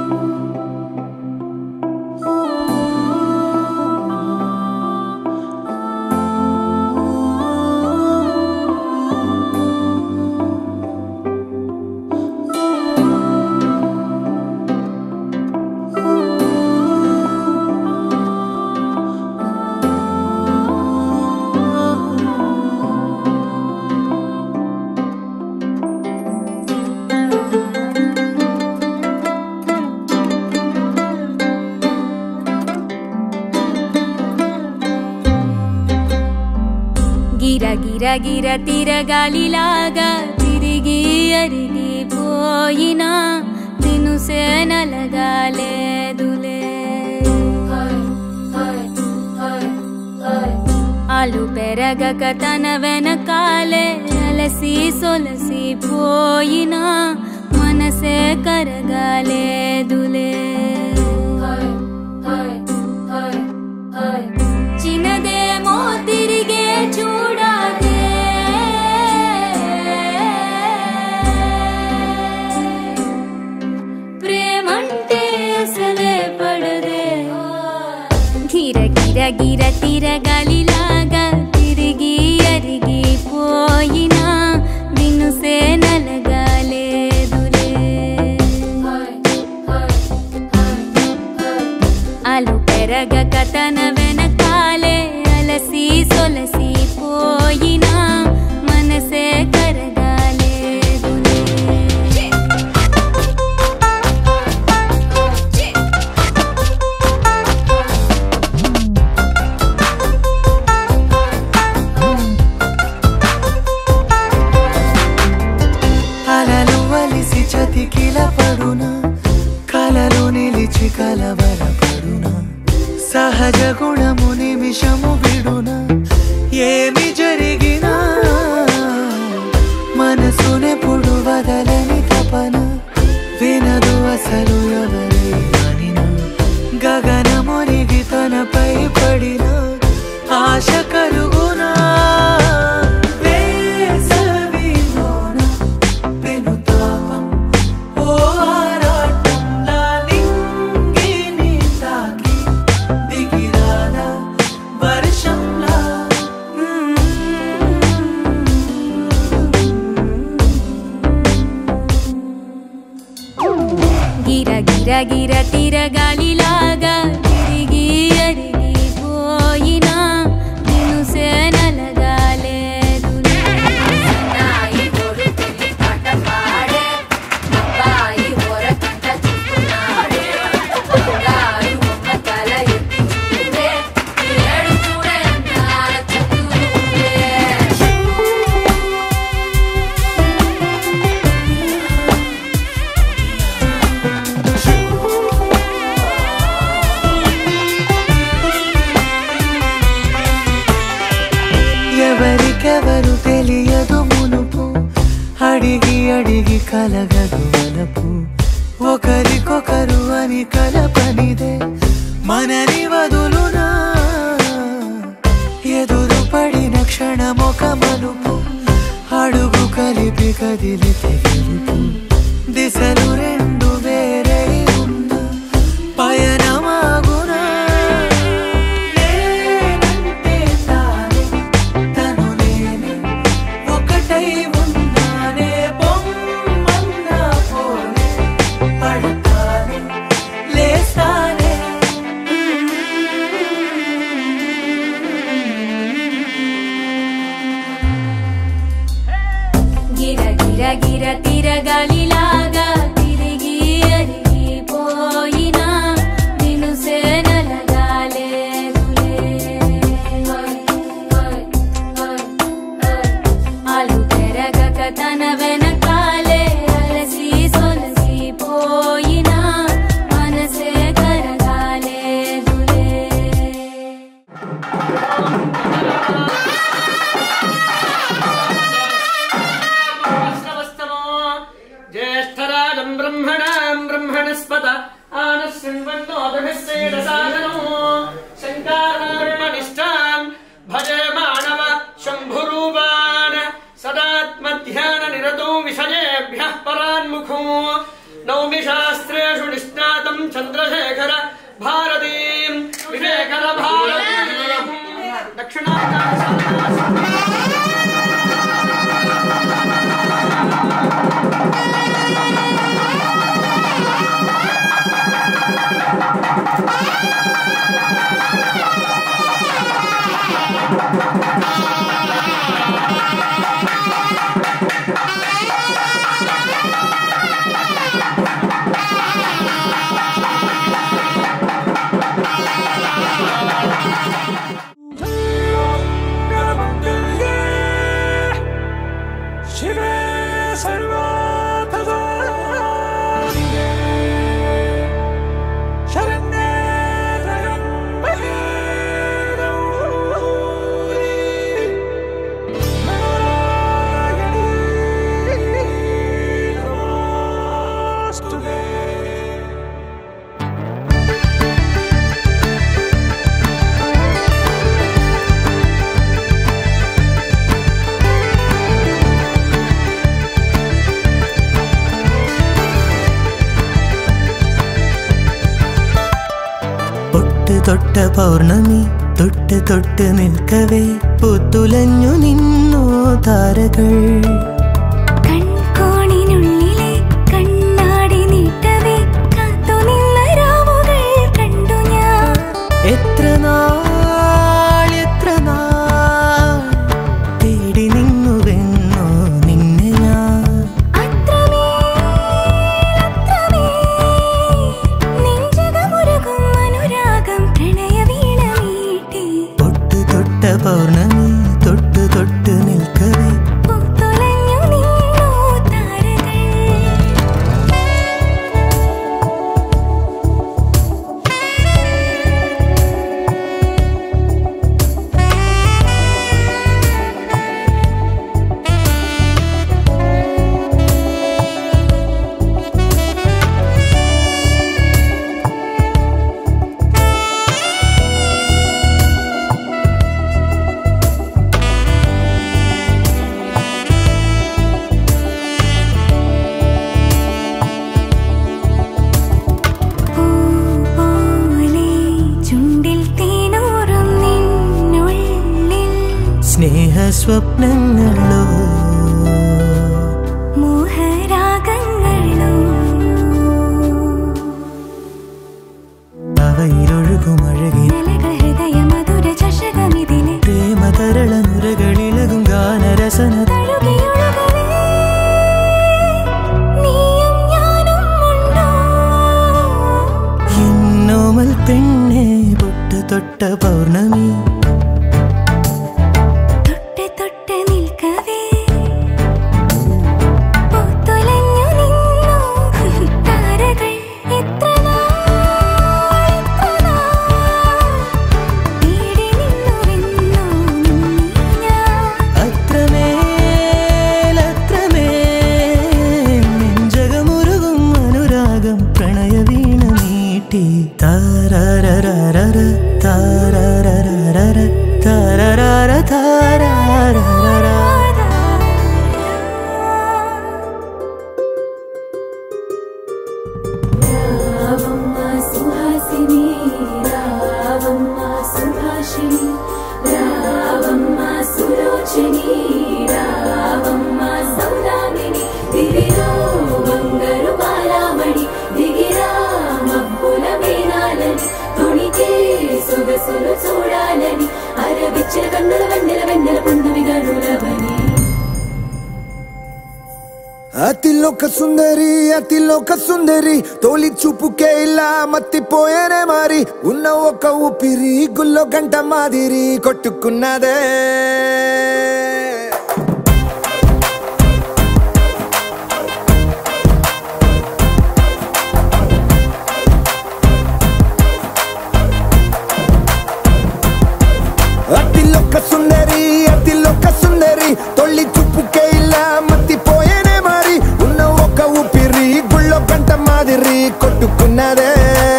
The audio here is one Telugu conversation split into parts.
గిర గిర గిర తిరగాలిలాగా తిరిగి అరిగిపోయినా తినుసే నలగాలేదులే ఆలు పెరగక తన వెనకాలే అలసి సొలసి పోయినా మనసే కరగాలేదులే చిన్నదేమో తిరిగే చూడాలే ప్రేమంటే అసలే పడదే గిర గిర గిర తిరగలిలాగా తిరిగి అరిగిపోయినా దినుసే నలగాలేదులే అలు పెరగక తన వెనకాలే అలసి సొలసి పోయినా మనసే కరగాలేదులే అలలు వలిసి చతికిల పడునా కలలు నిలిచి కలవర పడునా సహజ గుణము నిమిషము విడునా ఏమి జరిగినా మనసునెప్పుడు వదలని తపన వినదు అసలు ఎవరి అనినా గగనమునిగి తనపై పడిన ఆశ కలుగునా వేసవిలోన పెనుతాపం ఓ ఆరాటంలా నింగిని తాకి దిగిరాదా వర్షంలా గిర గిర గిర తిరగాలిలాగా తిరిగి అరిగిపోయినా దినుసే నలగాలేదులే ఎవరికెవరు తెలియదు మునుపు అడిగి అడిగి కలగదు వలపు ఒకరికొకరు అని కలపనిదే మనని వదులునా ఎదురు పడిన క్షణమొక మలుపు అడుగు కలిపి కదిలితే గెలుపు దిశలు రెండు వేరే ఉన్న పయనమాగునా నేనంటే తానే తను నేనే ఒకటై ఉన్నానే బొమ్మన్నా పోనే పడతానే లేస్తానే గిర గిర గిర తిరగాలిలాగా తిరిగి అరిగిపోయినా దినుసే నలగాలేదులే ఆలు పెరగక తన వెనకాలే అలసి సొలసి పోయినా మనసే కరగాలేదులే శ్రవస్తమో జ్యేష్ఠరాజం బ్రహ్మణాం బ్రహ్మణస్పత ఆనः శృण्वन्नोदभिस्सेदसादनो शङ्कारुणनिष्ठान् भजे मानव शम्भुरूपान् सदात्मध्याननिरतो विषयेभ्यः परान्मुखो नौमि शास्त्रेषु निष्णात శ్రీమతాం చంద్రశేఖర భారతీం విశేఖర భారతీం దక్షిణాంధ్ర शिवे सर्वार्थसाधिके शरण्ये त्र्यम्बके गौरी नारायणी नमोऽस्तुते പൊട്ട് തൊട്ട പൗർണമി തൊട്ട് തൊട്ട് നിൽക്കവേ പുത്തുലഞ്ഞു നിന്നു താരകൾ കൺകോണിനുള്ളിലെ കണ്ണാടി നീട്ടവേ കാത്തുനിന്ന രാവുകൾ കണ്ടു ഞാൻ എത്ര നാൾ എത്ര നാൾ തേടി നിന്നുവെന്നോ നിന്നെ ഞാൻ അത്രമേൽ അത്രമേൽ നെഞ്ചകമുരുകും അനുരാഗം പ്രണയവീണ മീട്ടി പൊട്ട് തൊട്ട പൗർണമി തൊട്ട് തൊട്ട് നിൽക്കവേ പൂത്തുലഞ്ഞു നിന്നു താരകൾ പൂപോലെ ചുണ്ടിൽ തേനൂറും നിന്നുള്ളിൽ സ്നേഹ സ്വപ്നങ്ങളോ മോഹരാഗങ്ങളോ അവയിലൊഴുകും അഴകി നലകൾ ഹൃദയ മധുര ചഷകമിതിലെ പ്രേമതരള നുരകളിളകും ഗാനരസന തഴുകിയൊഴുകവേ നീയും ഞാനും ഉണ്ടോ എന്നോമൽ പെണ്ണെ പൊട്ട് തൊട്ട പൗർണമി തൊട്ട് തൊട്ട് നിൽക്കവേ പൂത്തുലഞ്ഞു നിന്നു താരകൾ എത്ര നാൾ എത്ര നാൾ തേടി നിന്നുവെന്നോ നിന്നെ ഞാൻ അത്രമേൽ അത്രമേൽ നെഞ്ചകമുരുകും അനുരാഗം പ്രണയവീണ നീട്ടി താരരരര താരരരര താരരര താരരര రావమ్మ సుహాసిని రావమ్మ సుభాషిణి రావమ్మ సులోచని రావమ్మ సౌదామిని దివిలో బంగారు బాలామణి దిగిరా మబ్బుల మేనాలని తొణితే సొగసులు చూడాలని అరవిచ్చిన కన్నుల వెన్నెల వెన్నెల పున్నమి గనులవని అతిలోక సుందరి అతిలోక సుందరి తోలి చూపుకే ఇలా మత్తిపోయేనే మారి ఉన్న ఒక ఊపిరి గుల్లో గంట మాదిరి కొట్టుకున్నదే అతిలోక సుందరి అతిలోక సుందరి తొల్లి చూపుకే ఇలా మత్తిపోయేనే మారి ఉన్న ఒక ఊపిరి గుళ్ళో గంట మాదిరి కొట్టుకున్నదే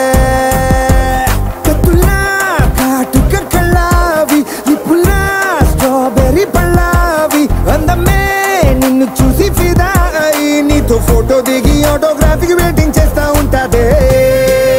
కత్తులా కాటుక కళ్ళావి నిప్పులా స్ట్రాబెర్రీ పళ్ళావి అందమే నిన్ను చూసి ఫిదా అయి నీతో ఫోటో దిగి ఆటోగ్రాఫీకి వెయిటింగ్ చేస్తా ఉంటాదే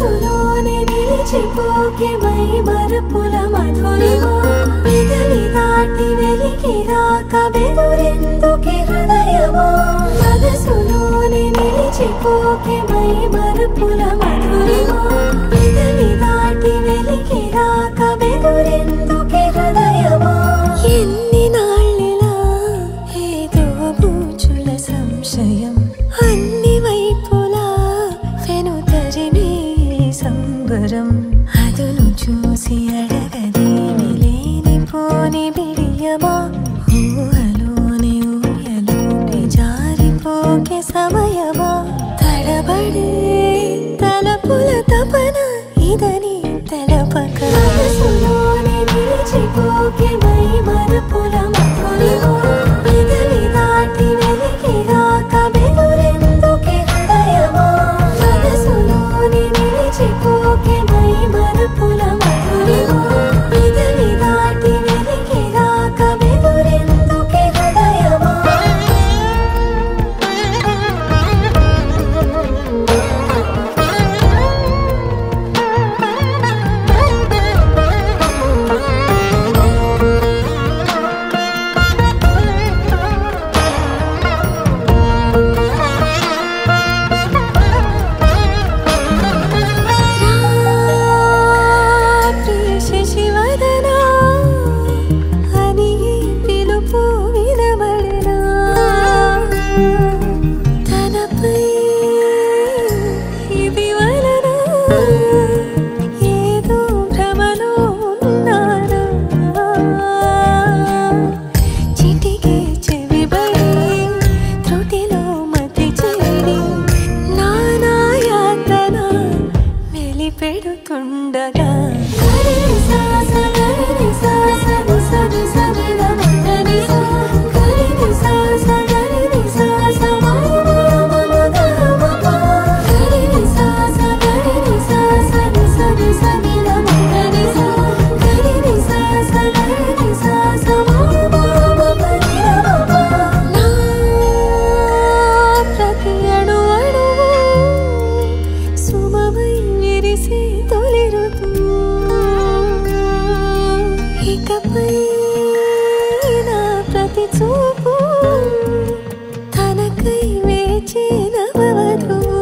మనసులోనే నిలిచిపోకే మై మరపుల మధురిమా పెదవి దాటి వెలికి రాక బెదురెందుకే హృదయమా మనసులోనే నిలిచిపోకే మై మరపుల మధురిమా పెదవి దాటి వెలికి రాక బెదురెందుకే హృదయమా ఎన్ని నాళ్ళిలా ఏదో బూచుల సంశయం అన్ని వైపులా వెను తరిమే సంబరం అదును చూసి అడగదేమి లేనిపోని బిడియమా ఊహలోని ఊయలోకి జారిపోకే సమయమా తడబడే తలపుల తపన ఇదని తెలపక మనసులోనే నిలిచిపోకే మై మరపుల మధురిమా పెదవి దాటి వెలికి రాక బెదురెందుకే హృదయమా మనసులోనే నిలిచిపోకే మై మరపుల మధురిమా పెదవి దాటి వెలికి రాక బెదురెందుకే హృదయమా శశివదనా అని పిలుపు వినబడనా తనపై ఇది వలన ఏదో భ్రమలో ఉన్నానా చిటికే చెవిబడి త్రుటిలో మతి చేరి నానా యాతన వెలిపెడుతుండగా గరిని సాస గరిని సాస నిస నిస నిద మదని సా గరిని సాస గరిని సాస మమ మమ గమ ప గరిని సాస గరిని సాస నిస నిస నిద మదని సా గరిని సాస గరిని సాస మమ మమ పని రమ నా ప్రతి అణు అణువు సుమమై విరిసే తొలి ఋతువు ఇకపై నా ప్రతి చూపు తనకై వేచి నవవధువు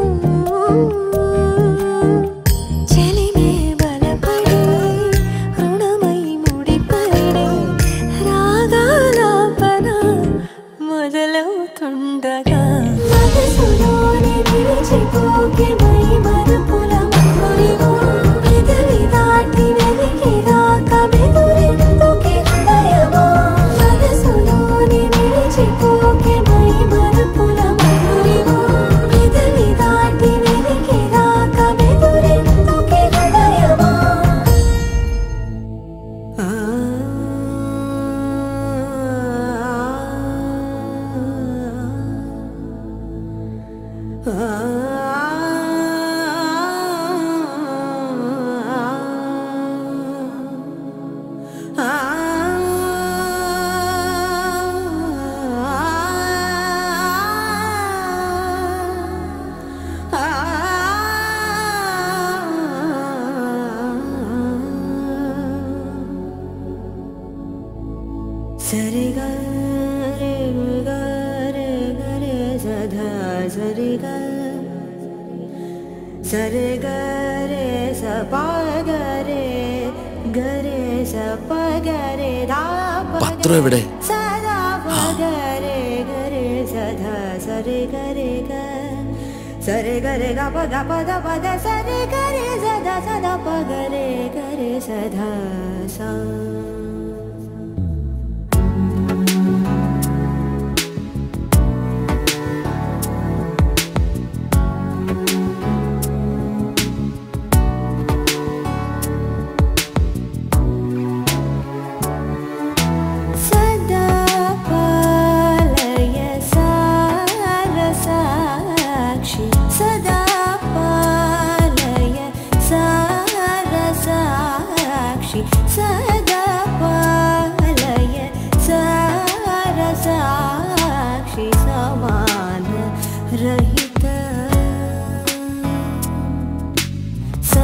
చెలిమే బలపడి రుణమై ముడిపడి రాగాలాపన మొదలవుతుండగా మనసులోని నిలిచిపోకే మై మరపుల మధురిమా పెదవి దాటి వెలికి రాక బెదురెందుకే హృదయమా మనసులోని నిలిచిపోకే మై మరపుల మధురిమా పెదవి దాటి వెలికి రాక బెదురెందుకే హృదయమా సరి గరే గరే గరే సధా సరి గ సరి గరే స ప గరే గరే స ప గరే దా ప പത്രം എവിടെ സദാ പ ഗരെ ഗരെ സദാ സരി ഗരെ ഗ സരി ഗരെ ഗ പ ഗ പ ദ പ ദ സരി ഗരെ സദാ സദാ പ ഗരെ ഗരെ സദാ സ सदा पालय सारसाक्षि सदा पालय सारसाक्षि सदा पालय सारसाक्षि समान रहित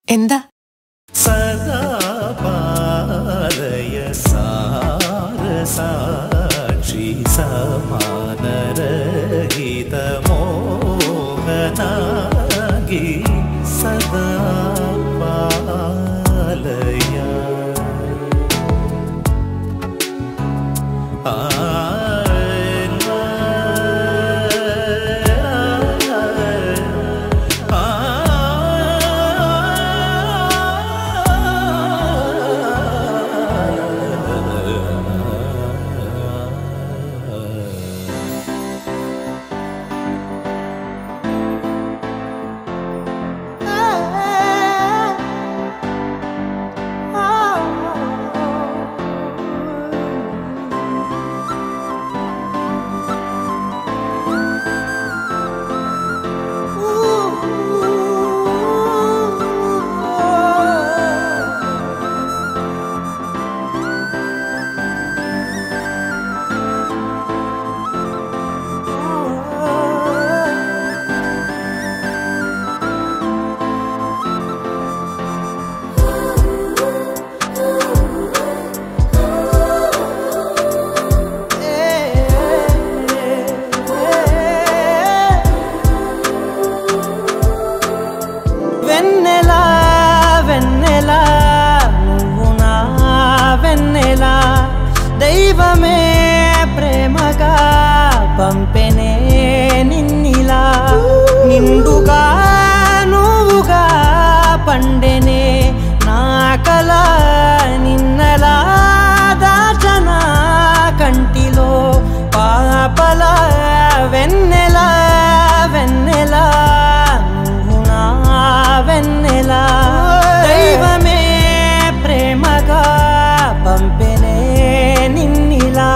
എന്താ സദാ പാലയ സാരസാക്ഷി സമാനരഹിതമോഹനാഗി സദാ പാലയ వెన్నెల వెన్నెల నువ్వు నా వెన్నెల దైవమే ప్రేమగా పంపెనే నిన్నిలా నిండుగా నువ్వుగా పండెనే నా కల నిన్నలా దాచన కంటిలో పాపల వెన్నెల వెన్నెల నువ్వు నా వెన్నెల దైవమే ప్రేమగా పంపెనే నిన్నిలా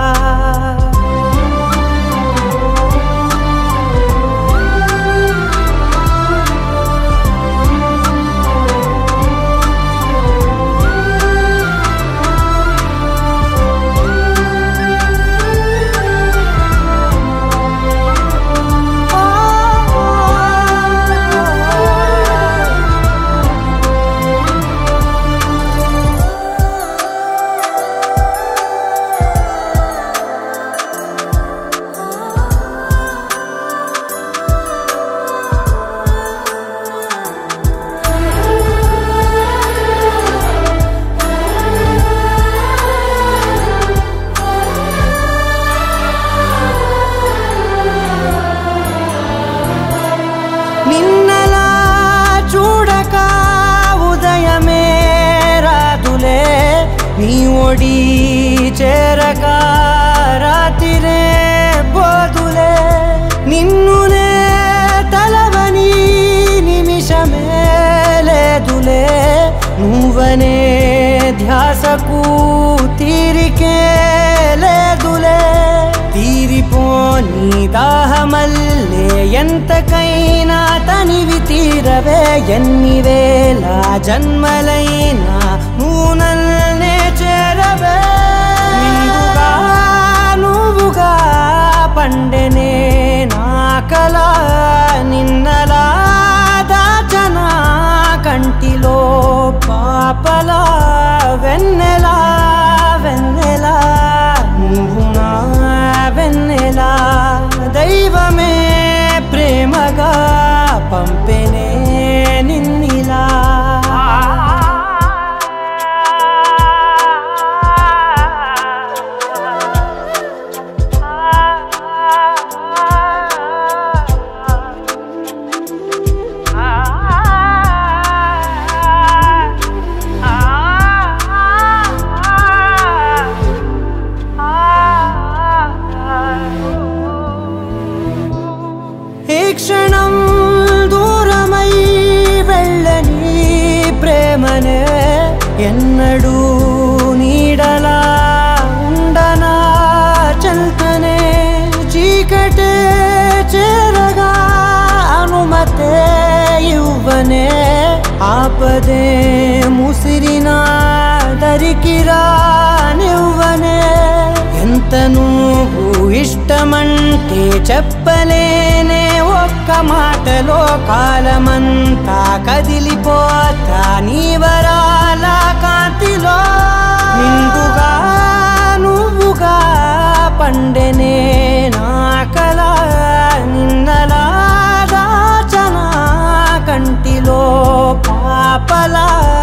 నిన్నలా చూడక ఉదయమే రాదులే నీ ఒడి చేరక రాతిరే పోదులే నిన్నునే తలవని నిమిషమే లేదులే నువ్వనే ధ్యాసకు తీరికే లేదులే తీరిపోని దాహమల్లే ఎంతకైనా తనివి తీరవే ఎన్ని వేల జన్మలైనా నువ్వు నన్నే చేరవే నిండుగా నువ్వుగా పండెనే నా కల నిన్నలా దాచన కంటిలో పాపల వెన్నెలా వెన్నెలా నువ్వు నా వెన్నెలా దైవమే ప్రేమగా పంపెనే నిన్నిలా ఈ క్షణం దూరమై వెళ్ళని ప్రేమనే ఎన్నడూ నీడలా ఉండనా చల్తనే చీకటే చేరగా అనుమతే ఇవ్వనే ఆపదే ముసిరినా దరికి రానివ్వనే ఎంత నువ్వు ఇష్టమంటే చెప్పలేనే ఒక్క మాట మాయలో కాలమంతా కదిలిపోతా నీ వరాల కాంతిలో నిండుగా నువ్వుగా పండెనే నాకల నిన్నలా దాచనా కంటిలో పాపలా